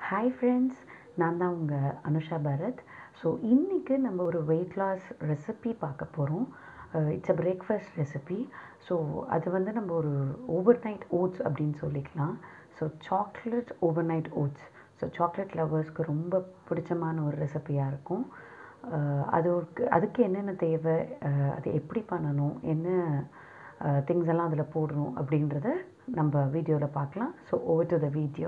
Hi friends நான் தான் உங்கள் அனுஷா பரத் ஸோ இன்றைக்கி நம்ம ஒரு வெயிட் லாஸ் ரெசிபி பார்க்க போகிறோம் it's a breakfast recipe so அது வந்து நம்ம ஒரு ஓவர் நைட் ஓட்ஸ் அப்படின்னு சொல்லிக்கலாம் so chocolate overnight oats so chocolate லவர்ஸ்க்கு ரொம்ப பிடிச்சமான ஒரு ரெசிபியாக இருக்கும் அஹ் அது ஒரு அதுக்கு என்னென்ன தேவை அஹ் அது எப்படி பண்ணணும் என்ன திங்ஸ் எல்லாம் அதில் போடணும் அப்படின்றத நம்ம வீடியோவில் பார்க்கலாம் so over to the video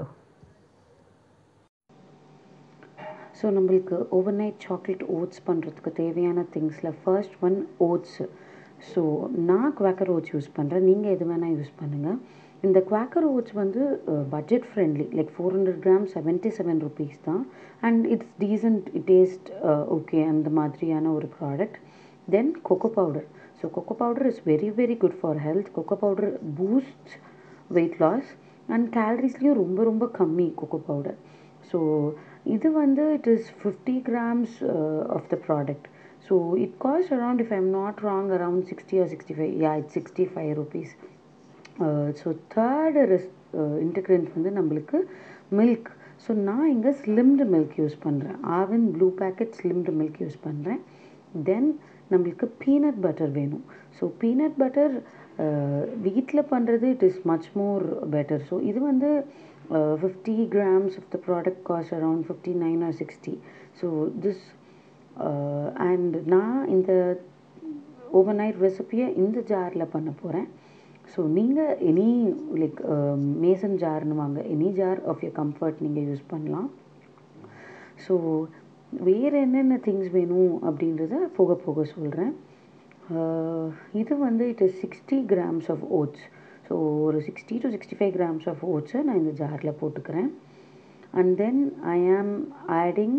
so நம்மளுக்கு ஓவர் நைட் சாக்லேட் ஓட்ஸ் பண்ணுறதுக்கு தேவையான திங்ஸில் ஃபர்ஸ்ட் ஒன் ஓட்ஸு ஸோ நான் குவாக்கர் ஓட்ஸ் யூஸ் பண்ணுறேன் நீங்கள் எது வேணால் யூஸ் பண்ணுங்கள் இந்த குவாக்கர் ஓட்ஸ் வந்து budget friendly like four hundred gram seventy seven rupees தான் and it's decent taste okay அந்த மாதிரியான ஒரு product then cocoa powder so cocoa powder is very very good for health cocoa powder boost wait loss and கேலரிஸ்லேயும் ரொம்ப ரொம்ப கம்மி cocoa powder so இது வந்து it is fifty grams of the product so it cost around if I'm not wrong around sixty or sixty five ya it sixty five rupees so third ரெஸ் ingredients வந்து நம்மளுக்கு milk so நான் இங்கே ஸ்லிம்டு milk use பண்ணுறேன் Aavin blue packet skimmed milk use பண்ணுறேன் then நம்மளுக்கு peanut butter வேணும் so peanut butter வீட்டில் பண்ணுறது it is much more better so இது வந்து fifty grams of the product cost around fifty nine or sixty so this and நான் இந்த over night ரெசிப்பியை இந்த ஜாரில் பண்ண போகிறேன் ஸோ நீங்கள் எனி லைக் மேசன் ஜார்னு வாங்க any jar of your comfort நீங்கள் யூஸ் பண்ணலாம் ஸோ வேறு என்னென்ன திங்ஸ் வேணும் அப்படின்றத போக போக சொல்கிறேன் இது வந்து it is sixty grams of oats so ஒரு sixty to sixty five grams of ஓட்ஸை நான் இந்த ஜாரில் போட்டுக்கிறேன் and then I am adding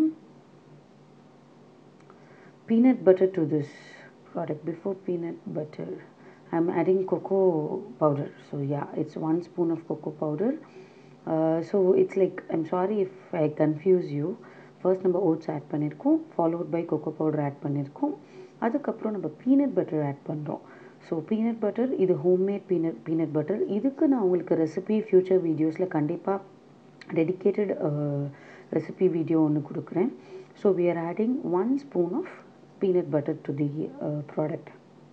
peanut butter to this product before peanut butter i'm adding cocoa powder so yeah it's one spoon of cocoa powder uh, so it's like i'm sorry if i confuse you first நம்ம oats add பண்ணியிருக்கோம் followed by cocoa powder add பண்ணியிருக்கோம் அதுக்கப்புறம் நம்ம peanut butter add பண்ணுறோம் so peanut butter இது homemade peanut peanut butter இதுக்கு நான் உங்களுக்கு ரெசிபி ஃப்யூச்சர் வீடியோஸில் கண்டிப்பாக டெடிக்கேட்டட் ரெசிபி வீடியோ ஒன்று கொடுக்குறேன் so we are adding one spoon of peanut butter to the uh, product.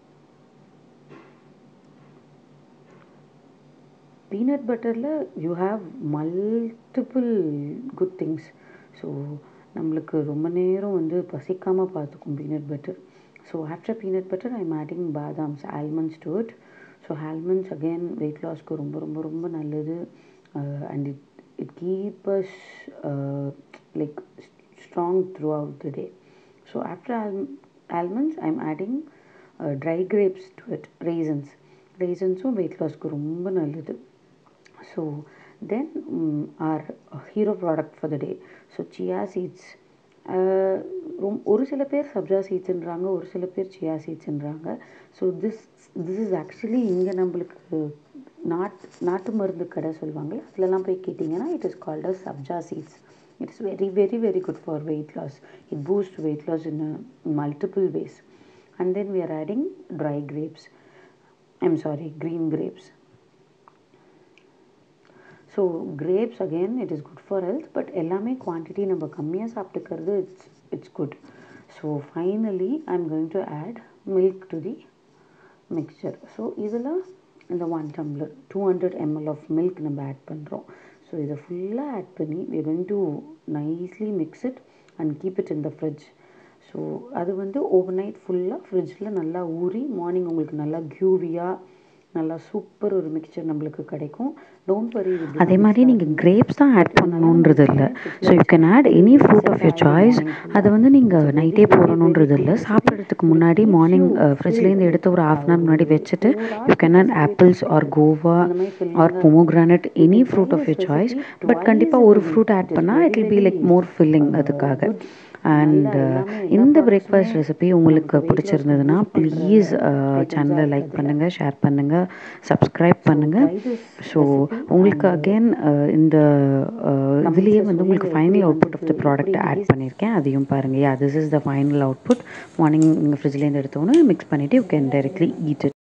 Peanut பட்டரில் you have multiple good things so நம்மளுக்கு ரொம்ப நேரம் வந்து பசிக்காமல் பார்த்துக்கும் peanut butter so after peanut butter I'm adding பாதாம்ஸ் almonds to it so almonds again weight லாஸ்க்கு ரொம்ப ரொம்ப ரொம்ப நல்லது and it it keep us like strong throughout the day So after al- almonds, I'm adding uh, dry grapes to it, raisins. raisins-உம் weight loss-க்கு ரொம்ப நல்லது so then our hero product for the day so chia seeds ரொம் ஒரு சில பேர் சப்ஜா சீட்ஸுன்றாங்க ஒரு சில பேர் சியா சீட்ஸுன்றாங்க so this this is actually இங்கே நம்மளுக்கு நாட் நாட்டு மருந்து கடை சொல்லுவாங்க அதுலலாம் போய் கேட்டிங்கன்னா it is called as sabja seeds it's very very very good for weight loss it boosts weight loss in, a, in multiple ways and then we are adding dry grapes i'm sorry green grapes so grapes again it is good for health but எல்லாமே quantity நம்ம கம்மியாக சாப்பிட்டுக்கிறது it's it's good so finally I am going to add milk to the mixture so இதில் இந்த one tumbler two hundred ml of milk நம்ம add பண்ணுறோம் so இதை ஃபுல்லாக ஆட் பண்ணி we going to nicely mix it and keep it in the fridge so அது வந்து over night ஃபுல்லாக ஃப்ரிட்ஜில் நல்லா ஊறி மார்னிங் உங்களுக்கு நல்லா க்யூவியாக நல்லா சூப்பர் ஒரு மிக்சர் நம்மளுக்கு கிடைக்கும் டோன்ட் வரி அதே மாதிரி நீங்கள் கிரேப்ஸ் தான் ஆட் பண்ணணுன்றது இல்லை so you can add any fruit of your choice அதை வந்து நீங்கள் நைட்டே போடணுன்றது இல்லை சாப்பிட்றதுக்கு முன்னாடி மார்னிங் ஃப்ரிட்ஜ்லேருந்து எடுத்து ஒரு ஹாஃப் அன் ஹவர் முன்னாடி வச்சுட்டு you can add apples or guava or pomegranate any fruit of your choice but கண்டிப்பாக ஒரு ஃப்ரூட் ஆட் பண்ணால் it will be like more filling அதுக்காக அண்ட் இந்த பிரேக்ஃபாஸ்ட் ரெசிபி உங்களுக்கு பிடிச்சிருந்ததுன்னா ப்ளீஸ் சேனலை லைக் பண்ணுங்கள் ஷேர் பண்ணுங்கள் சப்ஸ்கிரைப் பண்ணுங்கள் ஸோ உங்களுக்கு அகெயின் இந்த இதுலேயே வந்து உங்களுக்கு final output of the product add பண்ணியிருக்கேன் அதையும் பாருங்கள் yeah this is the final output morning நீங்கள் ஃப்ரிட்ஜ்லேருந்து எடுத்தோன்னே மிக்ஸ் பண்ணிவிட்டு you can directly eat it